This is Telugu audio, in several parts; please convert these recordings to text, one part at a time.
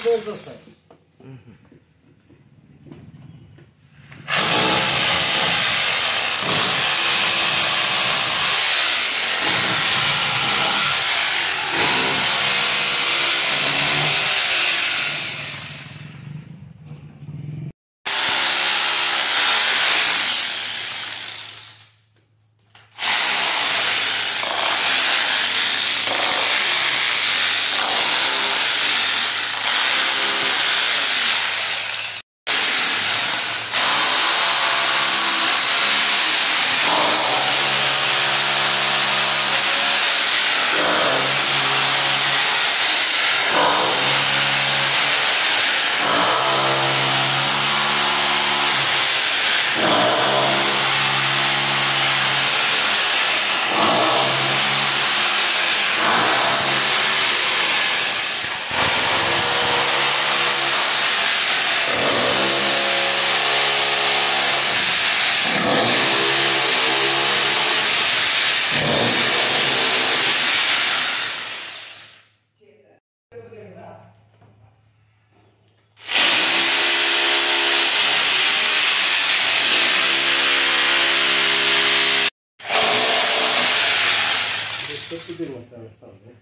పేరుతో వస్తాయి చెప్పు తిరిగి వస్తాను వస్తాను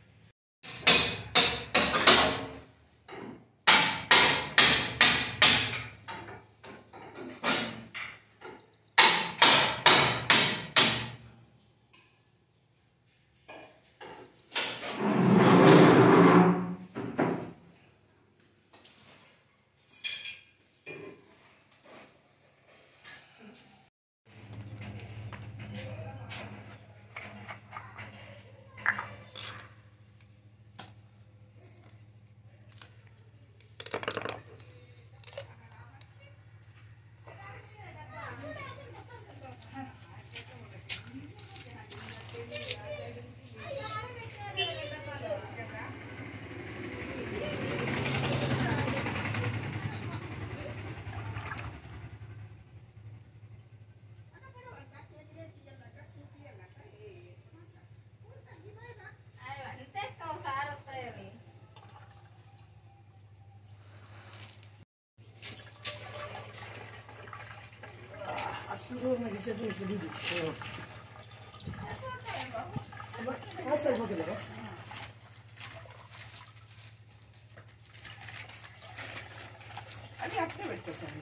అంతే ఒకసారి వస్తాయి అవి అసలు నాకు చెప్పిన తెలియదు కాస్త అయిపోతుంది కదా అది అట్లే పెట్టేసాను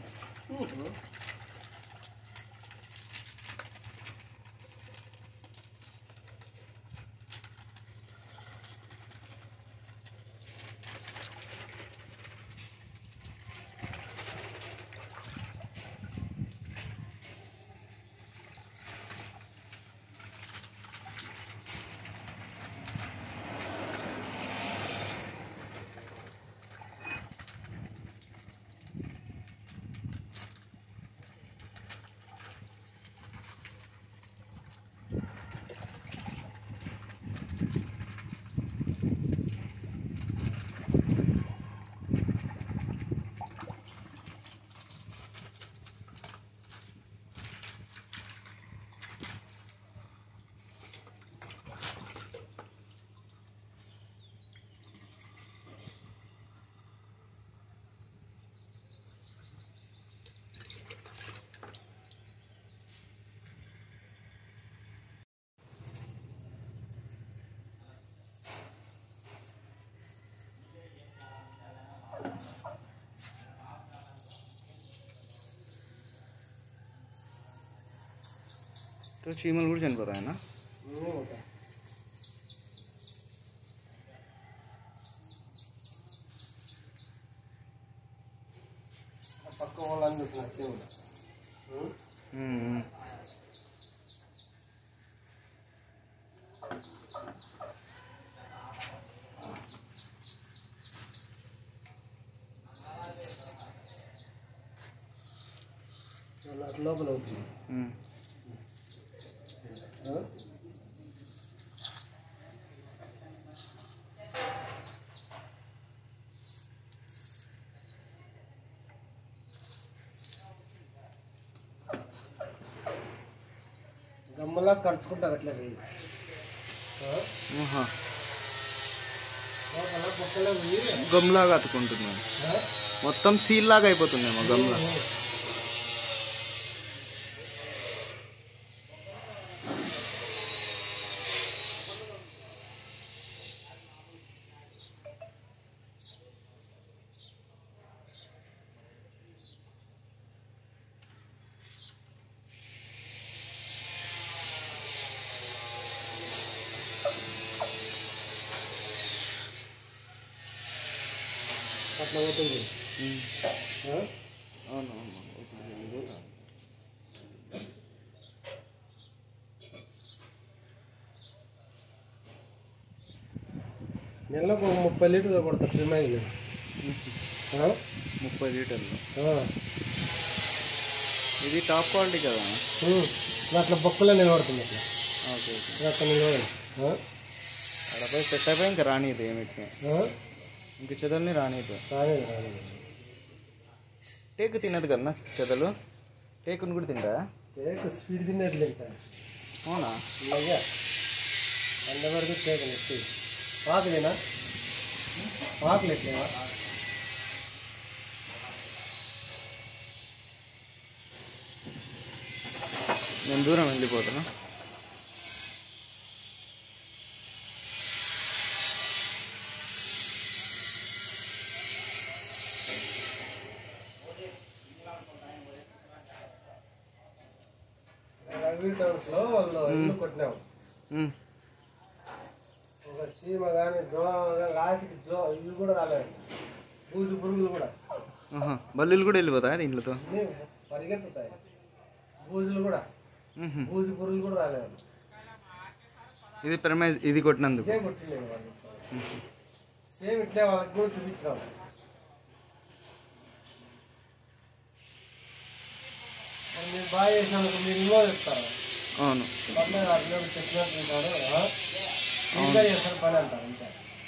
तो చీమలు కూడా చనిపోతాయన్నా పక్క వాళ్ళని చూసిన చెవులు ఉమ్, ఉమ్. అట్లా లోపల అవుతుంది ఉమ్. ఆ? గమ్మలా ఖర్చుకుంటారు అట్లా వెయ్యి ఆ? ఆహా. లోపల బొక్కలో పోయి గమ్లాగా అతుకుంటున్నాను ఆ? మొత్తం సీల్ లాగా అయిపోతుందేమో గమ్లా అట్లా పోతుంది ఉమ్. ఆ? అవును అవును ఇప్పుడు ఇది కూడా. నెలకు ఒక ముప్పై లీటర్లు పడతా ప్రిమైజ్ ముప్పై లీటర్లు ఇది టాప్ క్వాలిటీ కదా అట్లా బొక్కలో నిలబడుతుంది అట్లా ఓకే ఓకే ఇది అట్లా నిలబడి ఆ? అడపై సెట్ అయిపోయి ఇంకా రానిది ఏమిటి ఆ? ఇంక చెదల్ని రానిది రాలేదు రాలేదు టేకు తినదు కదా చెదలు టేకుని కూడా తింటా కేక్ స్పీడ్ తిన్నట్లు ఇంకా అవునా ఇలాగా అందవరకు కేక్ నెక్స్ట్ ఆకులేనా ఆకులు ఎట్లేవా నేను దూరం వెళ్ళిపోతాను రఘువీ టౌన్స్లో వాళ్ళు ఇల్లు కొట్టినాం ఉమ్. ఒక చీమ కానీ దోమ కానీ లాస్ట్కి జో ఇవి కూడా రాలేదు బూజు పురుగులు కూడా ఆహా. బల్లులు కూడా వెళ్ళిపోతాయి దీంట్లతో అన్నీ పరిగెత్తుతాయి బూజులు కూడా ఉహు. బూజు పురుగులు కూడా రాలేదు ఇది పెరమైజ్ ఇది కొట్టినందుకు ఇదే కొట్టిండేది వాళ్ళు సేమ్ ఇట్లే వాళ్ళకి కూడా చూపించినాం మరి మీరు బాగా చేసినందుకు మీరు ఇంకో చెప్తారు అవును పక్కన అట్లా చెప్పినట్టు ఉంటారు ఆ? ఇంకా చేస్తారు పని అంటారు ఇంకా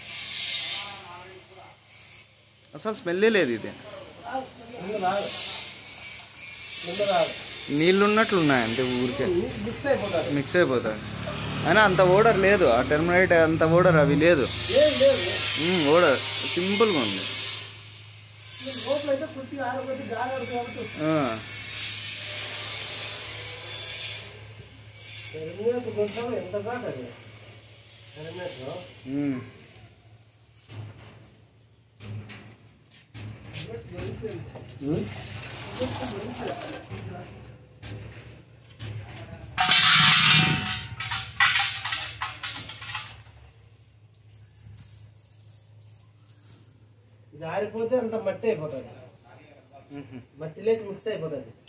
అసలు స్మెల్లే లేదు ఇది ముందు రాదు ముందు రాదు నీళ్ళు ఉన్నట్లు ఉన్నాయి అంతే ఊరికే మిక్స్ అయిపోతారు మిక్స్ అయిపోతాయి అయినా అంత ఓడర్ లేదు ఆ టెర్మినేట్ అంత ఓడర్ అవి లేదు ఏం లేదు ఓడర్ సింపుల్గా ఉంది లోపల అయితే కొద్దిగా ఆరబెట్టి గాలి ఆడుతుంది కాబట్టి ఆ. హెల్మెట్ కొంచెం ఎంత కాదు అది హెల్మెట్ ఉమ్. ఇది ఆరిపోతే అంత మట్టి అయిపోతుంది ఉహు. మట్టిలోకి మిక్స్ అయిపోతుంది